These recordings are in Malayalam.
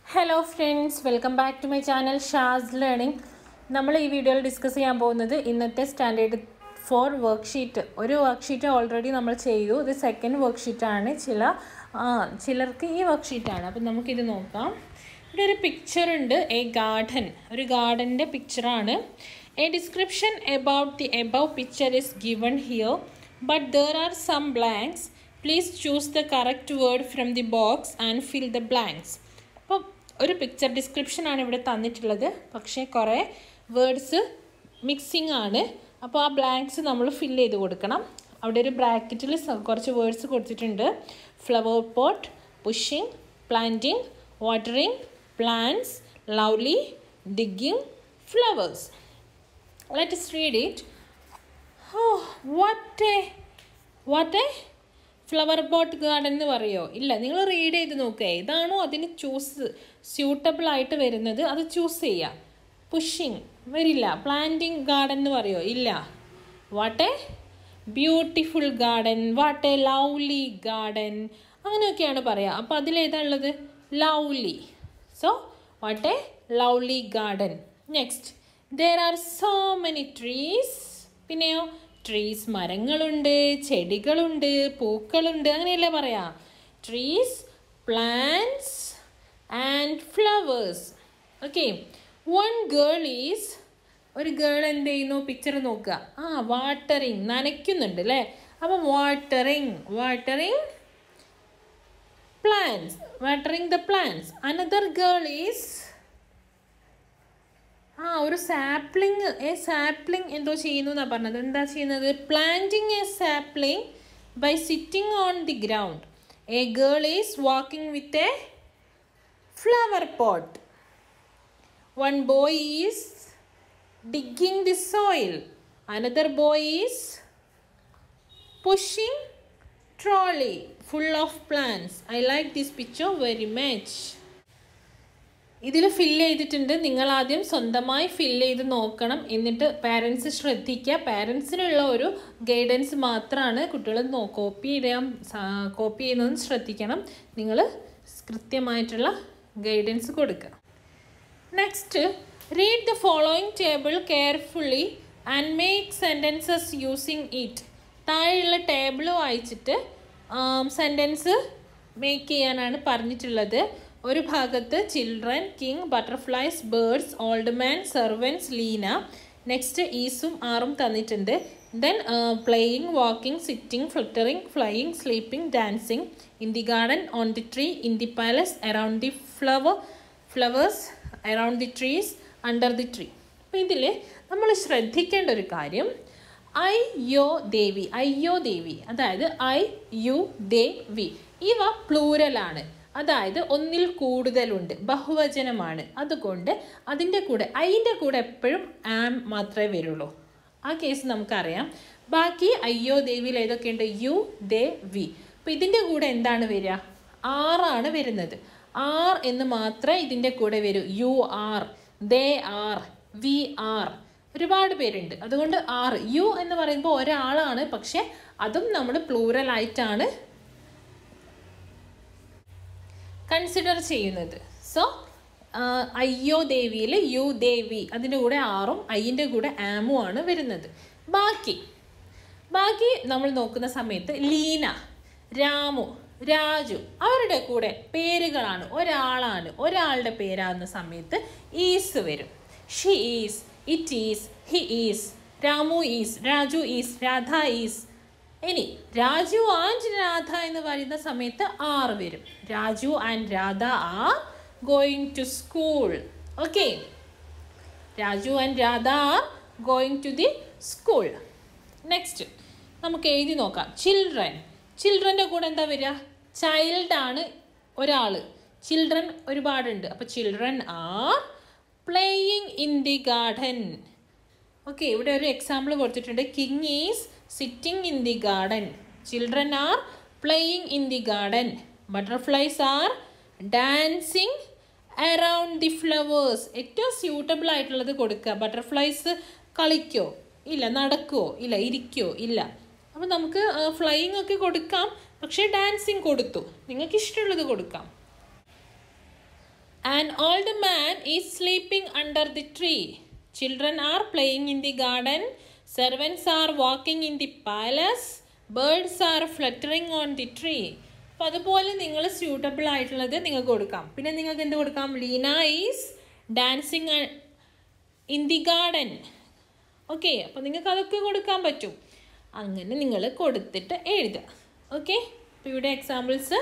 Hello friends welcome back to my channel ഷാസ് ലേണിംഗ് നമ്മൾ ഈ വീഡിയോയിൽ ഡിസ്കസ് ചെയ്യാൻ പോകുന്നത് ഇന്നത്തെ സ്റ്റാൻഡേർഡ് ഫോർ വർക്ക്ഷീറ്റ് ഒരു വർക്ക്ഷീറ്റ് ഓൾറെഡി നമ്മൾ ചെയ്തു ഇത് സെക്കൻഡ് വർക്ക്ഷീറ്റാണ് ചില ആ, ചിലർക്ക് ഈ വർക്ക്ഷീറ്റാണ് അപ്പം നമുക്കിത് നോക്കാം ഇവിടെ ഒരു പിക്ചർ ഉണ്ട് എ ഗാർഡൻ ഒരു ഗാർഡൻ്റെ പിക്ചറാണ് a description about the above picture is given here but there are some blanks please choose the correct word from the box and fill the blanks അപ്പോൾ ഒരു പിക്ചർ ഡിസ്ക്രിപ്ഷനാണ് ഇവിടെ തന്നിട്ടുള്ളത് പക്ഷേ കുറേ വേർഡ്സ് മിക്സിംഗ് ആണ് അപ്പോൾ ആ ബ്ലാങ്ക്സ് നമ്മൾ ഫില്ല് ചെയ്ത് കൊടുക്കണം അവിടെ ഒരു ബ്രാക്കറ്റിൽ കുറച്ച് വേർഡ്സ് കൊടുത്തിട്ടുണ്ട് flower pot pushing planting watering plants lovely digging flowers let us read it oh what a what a flower pot garden എന്ന് പറയോ ഇല്ല നിങ്ങൾ റീഡ് ചെയ്ത് നോക്കുക ഏതാണോ അതിന് ചൂസ് സ്യൂട്ടബിൾ ആയിട്ട് വരുന്നത് അത് ചൂസ് ചെയ്യുക പുഷിങ് വരില്ല പ്ലാന്റിങ് ഗാർഡൻ എന്ന് പറയോ ഇല്ല what a beautiful garden what a lovely garden അങ്ങനെയൊക്കെയാണ് പറയുക അപ്പോൾ അതിലേതാ ഉള്ളത് lovely so what a lovely garden next there are so many trees പിന്നെയോ ട്രീസ് മരങ്ങളുണ്ട് ചെടികളുണ്ട് പൂക്കളുണ്ട് അങ്ങനെയല്ലേ പറയാ trees plants and flowers okay one girl is ഒരു ഗേൾ എന്ത് ചെയ്യുന്നു പിക്ചർ നോക്കുക ആ വാട്ടറിങ് നനയ്ക്കുന്നുണ്ട് അല്ലേ അപ്പം watering watering plants watering the plants another girl is ആ ഒരു സാപ്ലിങ് എ സാപ്ലിങ് എന്തോ ചെയ്യുന്നു എന്നാണ് പറഞ്ഞത് എന്താ ചെയ്യുന്നത് planting a sapling by sitting on the ground a girl is walking with a flower pot one boy is digging the soil. Another boy is pushing trolley full of plants. I like this picture very much. ഇതിൽ ഫില്ല് ചെയ്തിട്ടുണ്ട് നിങ്ങൾ ആദ്യം സ്വന്തമായി ഫില്ല് ചെയ്ത് നോക്കണം എന്നിട്ട് പാരൻസ് ശ്രദ്ധിക്കുക പാരൻസിനുള്ള ഒരു ഗൈഡൻസ് മാത്രമാണ് കുട്ടികൾ നോ കോപ്പി ചെയ്യാൻ കോപ്പി ചെയ്യുന്നതും ശ്രദ്ധിക്കണം നിങ്ങൾ കൃത്യമായിട്ടുള്ള ഗൈഡൻസ് കൊടുക്കുക next read the following table carefully and make sentences using it താഴെയുള്ള ടേബിൾ വായിച്ചിട്ട് സെൻറ്റൻസ് മേക്ക് ചെയ്യാനാണ് പറഞ്ഞിട്ടുള്ളത് ഒരു ഭാഗത്ത് children king butterflies birds old man servants Leena next ഈസും ആറും തന്നിട്ടുണ്ട് then playing walking sitting flittering flying sleeping dancing in the garden on the tree in the palace around the flower flowers around the trees under the tree അപ്പോൾ ഇതിൽ നമ്മൾ ശ്രദ്ധിക്കേണ്ട ഒരു കാര്യം ഐ യോ ദേവി അയ്യോ ദേവി അതായത് ഐ യു ദേവി ഇവ പ്ലൂരലാണ് അതായത് ഒന്നിൽ കൂടുതലുണ്ട് ബഹുവചനമാണ് അതുകൊണ്ട് അതിൻ്റെ കൂടെ ഐൻ്റെ കൂടെ എപ്പോഴും ആം മാത്രമേ വരുള്ളൂ ആ കേസ് നമുക്കറിയാം ബാക്കി അയ്യോ ദേവിയിൽ ഏതൊക്കെയുണ്ട് യു ദേ വി അപ്പോൾ ഇതിൻ്റെ കൂടെ എന്താണ് വരിക ആറാണ് വരുന്നത് ആർ എന്ന് മാത്രമേ ഇതിൻ്റെ കൂടെ വരൂ you are they are we are ഒരുപാട് പേരുണ്ട് അതുകൊണ്ട് ആർ യു എന്ന് പറയുമ്പോൾ ഒരാളാണ് പക്ഷെ അതും നമ്മൾ പ്ലൂറൽ ആയിട്ടാണ് കൺസിഡർ ചെയ്യുന്നത് സോ അയ്യോ ദേവിയിൽ യു ദേവി അതിൻ്റെ കൂടെ ആറും അയ്യൻ്റെ കൂടെ ആമും ആണ് വരുന്നത് ബാക്കി ബാക്കി നമ്മൾ നോക്കുന്ന സമയത്ത് ലീന രാമു രാജു അവരുടെ കൂടെ പേരുകളാണ് ഒരാളാണ് ഒരാളുടെ പേരാകുന്ന സമയത്ത് ഈസ് വരും she is it is he is Ramu is Raju is Radha is ഇനി രാജു ആൻഡ് രാധ എന്ന് പറയുന്ന സമയത്ത് ആർ വരും Raju and Radha are going to school okay Raju and Radha are going to the school next നമുക്ക് എഴുതി നോക്കാം ചിൽഡ്രൻ ചിൽഡ്രൻ്റെ കൂടെ എന്താ വരിക ചൈൽഡ് ആണ് ഒരാൾ ചിൽഡ്രൻ ഒരുപാടുണ്ട് അപ്പോൾ children are playing in the garden okay ഇവിടെ ഒരു എക്സാമ്പിൾ കൊടുത്തിട്ടുണ്ട് king is sitting in the garden children are playing in the garden butterflies are dancing around the flowers ഏറ്റവും സ്യൂട്ടബിൾ ആയിട്ടുള്ളത് കൊടുക്കുക ബട്ടർഫ്ലൈസ് കളിക്കോ ഇല്ല നടക്കുമോ ഇല്ല ഇരിക്കോ ഇല്ല അപ്പോൾ നമുക്ക് ഫ്ലൈയിങ് ഒക്കെ കൊടുക്കാം പക്ഷേ ഡാൻസിങ് കൊടുത്തു നിങ്ങൾക്ക് ഇഷ്ടമുള്ളത് കൊടുക്കാം An old man is sleeping under the tree. Children are playing in the garden. Servants are walking in the palace. Birds are fluttering on the tree. അപ്പം അതുപോലെ നിങ്ങൾ സ്യൂട്ടബിൾ ആയിട്ടുള്ളത് നിങ്ങൾക്ക് കൊടുക്കാം പിന്നെ നിങ്ങൾക്ക് എന്ത് കൊടുക്കാം Leena is dancing in the garden okay അപ്പോൾ നിങ്ങൾക്ക് അതൊക്കെ കൊടുക്കാൻ പറ്റും അങ്ങനെ നിങ്ങൾ കൊടുത്തിട്ട് എഴുതുക ഓക്കെ അപ്പോൾ ഇവിടെ എക്സാമ്പിൾസ്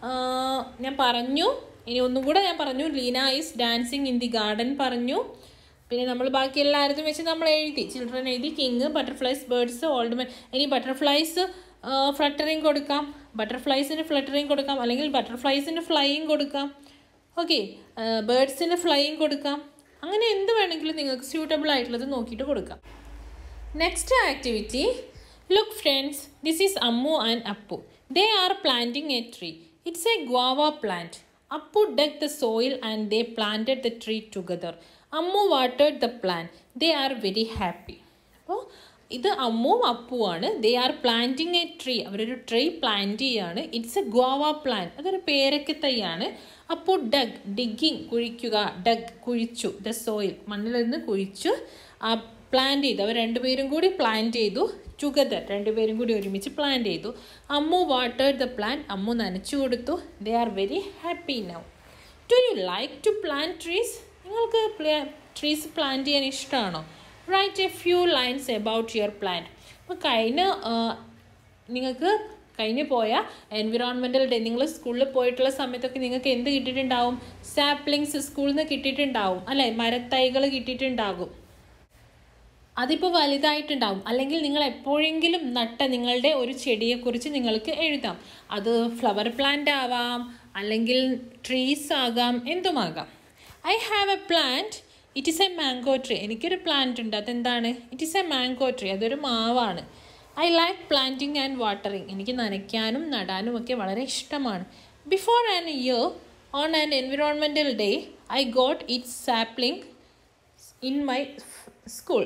ഞാൻ പറഞ്ഞു ഇനി ഒന്നും കൂടെ ഞാൻ പറഞ്ഞു Leena is dancing in the garden പറഞ്ഞു പിന്നെ നമ്മൾ ബാക്കി എല്ലായിടത്തും വെച്ച് നമ്മൾ എഴുതി ചിൽഡ്രൻ എഴുതി king butterflies birds old men ഇനി ബട്ടർഫ്ലൈസ് ഫ്ലട്ടറിങ് കൊടുക്കാം ബട്ടർഫ്ലൈസിന് ഫ്ലട്ടറിങ് കൊടുക്കാം അല്ലെങ്കിൽ ബട്ടർഫ്ലൈസിന് ഫ്ലൈയിങ് കൊടുക്കാം ഓക്കെ ബേർഡ്സിന് ഫ്ലൈയിങ് കൊടുക്കാം അങ്ങനെ എന്ത് വേണമെങ്കിലും നിങ്ങൾക്ക് സ്യൂട്ടബിൾ ആയിട്ടുള്ളത് നോക്കിയിട്ട് കൊടുക്കാം next activity look friends this is Ammu and Appu they are planting a tree it's a guava plant Appu dug the soil and they planted the tree together Ammu വാട്ടേഡ് the plant they are very happy അപ്പോൾ ഇത് അമ്മുവും അപ്പുവാണ് they are planting a tree അവരൊരു ട്രീ പ്ലാന്റ് ചെയ്യാണ് ഇറ്റ്സ് എ ഗുവാവ പ്ലാന്റ് അതൊരു പേരക്ക തൈയാണ് അപ്പോൾ ഡഗ് ഡിഗിങ് കുഴിക്കുക ഡഗ് കുഴിച്ചു ദ സോയിൽ മണ്ണിൽ നിന്ന് കുഴിച്ചു ആ പ്ലാന്റ് ചെയ്തു അവർ രണ്ടുപേരും കൂടി പ്ലാന്റ് ചെയ്തു ടുഗദർ രണ്ടുപേരും കൂടി ഒരുമിച്ച് പ്ലാന്റ് ചെയ്തു അമ്മു വാട്ടേഡ് ദ പ്ലാന്റ് അമ്മു നനച്ചു കൊടുത്തു they are very happy now do you like to plant trees നിങ്ങൾക്ക് ട്രീസ് പ്ലാന്റ് ചെയ്യാൻ ഇഷ്ടമാണോ write a few lines about your plant അപ്പോൾ കഴിഞ്ഞ നിങ്ങൾക്ക് കഴിഞ്ഞ് പോയ എൻവിറോൺമെൻറ്റൽ ഡേ നിങ്ങൾ സ്കൂളിൽ പോയിട്ടുള്ള സമയത്തൊക്കെ നിങ്ങൾക്ക് എന്ത് കിട്ടിയിട്ടുണ്ടാവും സാപ്ലിങ്സ് സ്കൂളിൽ നിന്ന് കിട്ടിയിട്ടുണ്ടാവും അല്ലേ മരത്തൈകൾ കിട്ടിയിട്ടുണ്ടാകും അതിപ്പോൾ വലുതായിട്ടുണ്ടാവും അല്ലെങ്കിൽ നിങ്ങൾ എപ്പോഴെങ്കിലും നട്ട നിങ്ങളുടെ ഒരു ചെടിയെക്കുറിച്ച് നിങ്ങൾക്ക് എഴുതാം അത് ഫ്ലവർ പ്ലാന്റ് ആവാം അല്ലെങ്കിൽ ട്രീസ് ആകാം എന്തുമാകാം I have a plant it is a mango tree എനിക്കൊരു പ്ലാന്റ് ഉണ്ട് അതെന്താണ് it is a mango tree അതൊരു മാവാണ് I like planting and watering എനിക്ക് നനയ്ക്കാനും നടാനും ഒക്കെ വളരെ ഇഷ്ടമാണ് before an year on an environmental day I got its sapling in my school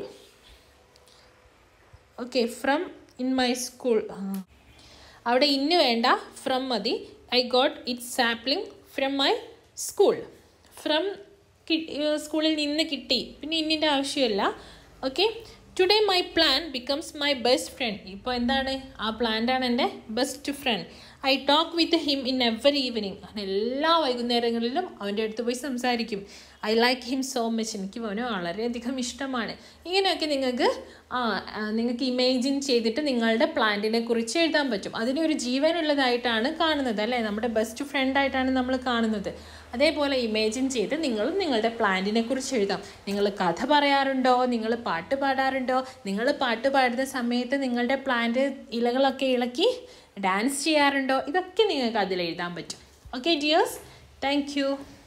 okay from in my school അവിടെ ഇന്ന് വേണ്ട ഫ്രം മതി I got its sapling from my school from സ്കൂളിൽ നിന്ന് കിട്ടി പിന്നെ ഇന്നിൻ്റെ ആവശ്യമില്ല okay today my plan becomes my best friend ഇപ്പോൾ എന്താണ് ആ പ്ലാന്റാണ് എൻ്റെ best friend I talk with him in every evening എല്ലാ വൈകുന്നേരങ്ങളിലും അവൻ്റെ അടുത്ത് പോയി സംസാരിക്കും I like him so much എനിക്ക് അവന് വളരെയധികം ഇഷ്ടമാണ് ഇങ്ങനെയൊക്കെ നിങ്ങൾക്ക് നിങ്ങൾക്ക് ഇമേജിൻ ചെയ്തിട്ട് നിങ്ങളുടെ പ്ലാന്റിനെ കുറിച്ച് എഴുതാൻ പറ്റും അതിനെ ഒരു ജീവനുള്ളതായിട്ടാണ് കാണുന്നത് അല്ലേ നമ്മുടെ ബെസ്റ്റ് ഫ്രണ്ടായിട്ടാണ് നമ്മൾ കാണുന്നത് അതേപോലെ ഇമേജിൻ ചെയ്ത് നിങ്ങളും നിങ്ങളുടെ പ്ലാന്റിനെ കുറിച്ച് എഴുതാം നിങ്ങൾ കഥ പറയാറുണ്ടോ നിങ്ങൾ പാട്ട് പാടാറുണ്ടോ നിങ്ങൾ പാട്ട് പാടുന്ന സമയത്ത് നിങ്ങളുടെ പ്ലാന്റ് ഇലകളൊക്കെ ഇളക്കി ഡാൻസ് ചെയ്യാറുണ്ടോ ഇതൊക്കെ നിങ്ങൾക്ക് അതിൽ എഴുതാൻ പറ്റും ഓക്കെ ഡിയേഴ്സ് താങ്ക്